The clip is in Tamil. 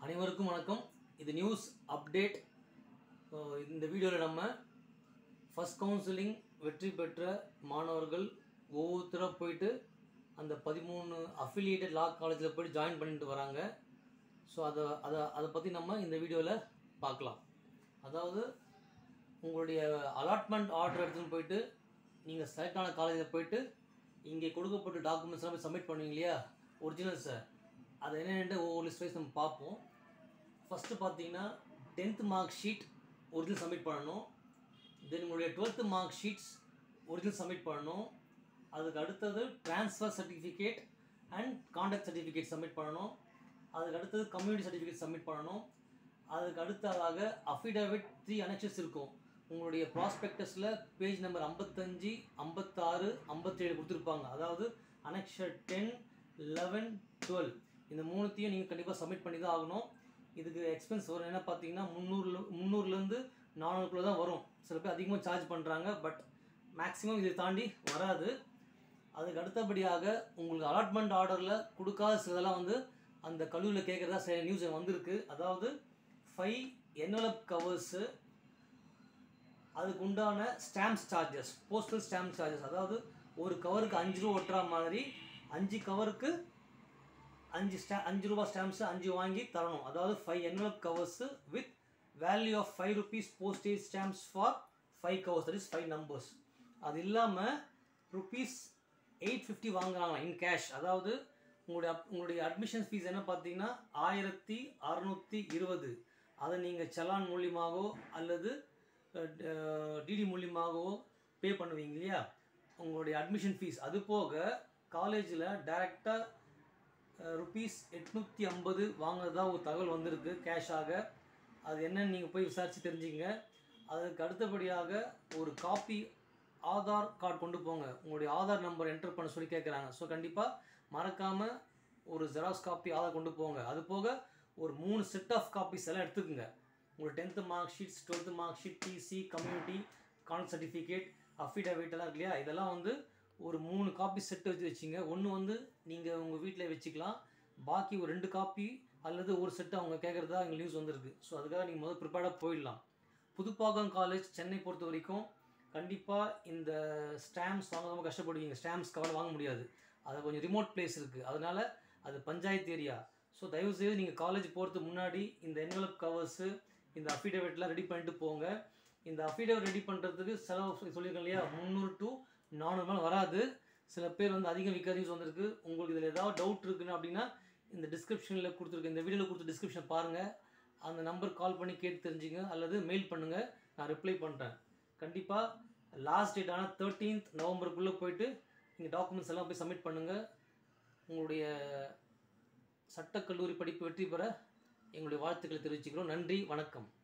அனைவருக்கும் வணக்கம் இது நியூஸ் அப்டேட் இந்த வீடியோவில் நம்ம ஃபஸ்ட் கவுன்சிலிங் வெற்றி பெற்ற மாணவர்கள் ஒவ்வொருத்தராக போயிட்டு அந்த பதிமூணு அஃபிலியேட்டட் லா காலேஜில் போய் ஜாயின் பண்ணிட்டு வராங்க ஸோ அதை அதை அதை பற்றி நம்ம இந்த வீடியோவில் பார்க்கலாம் அதாவது உங்களுடைய அலாட்மெண்ட் ஆர்டர் எடுத்துன்னு போயிட்டு நீங்கள் செலக்ட் ஆன காலேஜில் போயிட்டு இங்கே கொடுக்கப்பட்ட டாக்குமெண்ட்ஸ் எல்லாம் சப்மிட் பண்ணுவீங்க இல்லையா ஒரிஜினல் சார் அது என்னென்னு ஒவ்வொரு லிஸ்ட் வைஸ் நம்ம பார்ப்போம் ஃபஸ்ட்டு பார்த்தீங்கன்னா tenth mark sheet original submit பண்ணணும் தென் உங்களுடைய twelfth mark sheets original submit பண்ணணும் அதுக்கு அடுத்தது transfer certificate and conduct certificate submit பண்ணணும் அதுக்கு அடுத்தது கம்யூனிட்டி சர்டிஃபிகேட் சப்மிட் பண்ணணும் அதுக்கு அடுத்ததாக அஃபிடவிட் த்ரீ அனெக்சஸ் இருக்கும் உங்களுடைய ப்ராஸ்பெக்டஸில் பேஜ் நம்பர் ஐம்பத்தஞ்சு ஐம்பத்தாறு ஐம்பத்தேழு கொடுத்துருப்பாங்க அதாவது அனெக்ஷர் டென் லெவன் டுவெல் இந்த மூணுத்தையும் நீங்கள் கண்டிப்பாக சப்மிட் பண்ணி தான் ஆகணும் இதுக்கு எக்ஸ்பென்ஸ் வரும் என்ன பார்த்தீங்கன்னா முந்நூறுல முந்நூறுலேருந்து நானூறுக்குள்ளே தான் வரும் சில பேர் அதிகமாக சார்ஜ் பண்ணுறாங்க பட் மேக்ஸிமம் இதை தாண்டி வராது அதுக்கு அடுத்தபடியாக உங்களுக்கு அலாட்மெண்ட் ஆர்டரில் கொடுக்காத சிலதெல்லாம் வந்து அந்த கல்லூரியில் கேட்குறதா சில நியூஸ் வந்திருக்கு அதாவது ஃபைவ் என்வலப் கவர்ஸு அதுக்கு உண்டான stamps charges postal stamp charges அதாவது ஒரு கவருக்கு அஞ்சு ரூபா ஒட்டுற மாதிரி அஞ்சு கவருக்கு அஞ்சு ஸ்டா அஞ்சு ரூபா ஸ்டாம்ப்ஸு அஞ்சு வாங்கி தரணும் அதாவது five envelope covers with value of five rupees postage stamps for five covers that is five numbers அது இல்லாமல் ருபீஸ் எயிட் ஃபிஃப்டி வாங்குறாங்க இன் கேஷ் அதாவது உங்களுடைய அப்- உங்களுடைய அட்மிஷன் ஃபீஸ் என்ன பார்த்தீங்கன்னா ஆயிரத்தி அறநூற்றி இருபது அதை நீங்கள் செலான் மூலியமாகவோ அல்லது டிடி மூலியமாகவோ பே பண்ணுவீங்க இல்லையா உங்களுடைய அட்மிஷன் ஃபீஸ் அது போக காலேஜில் டைரெக்டாக ருபீஸ் எட்நூற்றி ஐம்பது வாங்குறதா ஒரு தகவல் வந்திருக்கு கேஷாக அது என்னன்னு நீங்கள் போய் விசாரித்து தெரிஞ்சுங்க அதுக்கு அடுத்தபடியாக ஒரு காப்பி ஆதார் கார்டு கொண்டு போங்க உங்களுடைய ஆதார் நம்பர் என்டர் பண்ண சொல்லி கேட்குறாங்க ஸோ கண்டிப்பாக மறக்காமல் ஒரு ஜெராக்ஸ் காப்பி ஆதார் கொண்டு போங்க அது போக ஒரு மூணு செட் ஆஃப் காப்பீஸ் எல்லாம் எடுத்துக்கோங்க உங்களோட tenth mark sheets twelfth mark sheet TC community கான் சர்டிஃபிகேட் அஃபிடவிட் எல்லாம் இருக்கு இல்லையா இதெல்லாம் வந்து ஒரு மூணு காப்பி செட்டு வச்சு வச்சிங்க ஒன்று வந்து நீங்கள் உங்கள் வீட்டில் வச்சுக்கலாம் பாக்கி ஒரு ரெண்டு காப்பி அல்லது ஒரு செட்டு அவங்க கேட்குறதா எங்கள் நியூஸ் வந்திருக்கு ஸோ அதுக்காக நீங்கள் முதல் ப்ரிப்பேர்டாக போயிடலாம் புதுப்பாக்கம் காலேஜ் சென்னை பொறுத்த வரைக்கும் கண்டிப்பாக இந்த ஸ்டாம்ப்ஸ் வாங்க ரொம்ப கஷ்டப்படுவீங்க ஸ்டாம்ப்ஸ் கவர் வாங்க முடியாது அது கொஞ்சம் ரிமோட் பிளேஸ் இருக்குது அதனால அது பஞ்சாயத்து ஏரியா ஸோ தயவுசெய்து நீங்கள் காலேஜ் போகிறதுக்கு முன்னாடி இந்த என்வலப் கவர்ஸு இந்த அஃபிடேவிட்லாம் ரெடி பண்ணிட்டு போங்க இந்த அஃபிடேவிட் ரெடி பண்ணுறதுக்கு செலவு சொல்லியிருக்கேன் இல்லையா முந்நூறு டு நானூறு மேலே வராது சில பேர் வந்து அதிகம் விற்காத நியூஸ் வந்திருக்கு உங்களுக்கு இதில் ஏதாவது டவுட் இருக்குன்னு அப்படின்னா இந்த டிஸ்கிரிப்ஷனில் கொடுத்துருக்க இந்த வீடியோவில் கொடுத்த டிஸ்கிரிப்ஷன் பாருங்கள் அந்த நம்பர் கால் பண்ணி கேட்டு தெரிஞ்சுங்க அல்லது மெயில் பண்ணுங்கள் நான் ரிப்ளை பண்ணுறேன் கண்டிப்பாக லாஸ்ட் டேட் ஆனால் தேர்ட்டீன்த் நவம்பருக்குள்ளே போயிட்டு நீங்கள் டாக்குமெண்ட்ஸ் எல்லாம் போய் சப்மிட் பண்ணுங்கள் உங்களுடைய சட்டக்கல்லூரி படிப்பு வெற்றி பெற எங்களுடைய வாழ்த்துக்களை தெரிவிச்சுக்கிறோம் நன்றி வணக்கம்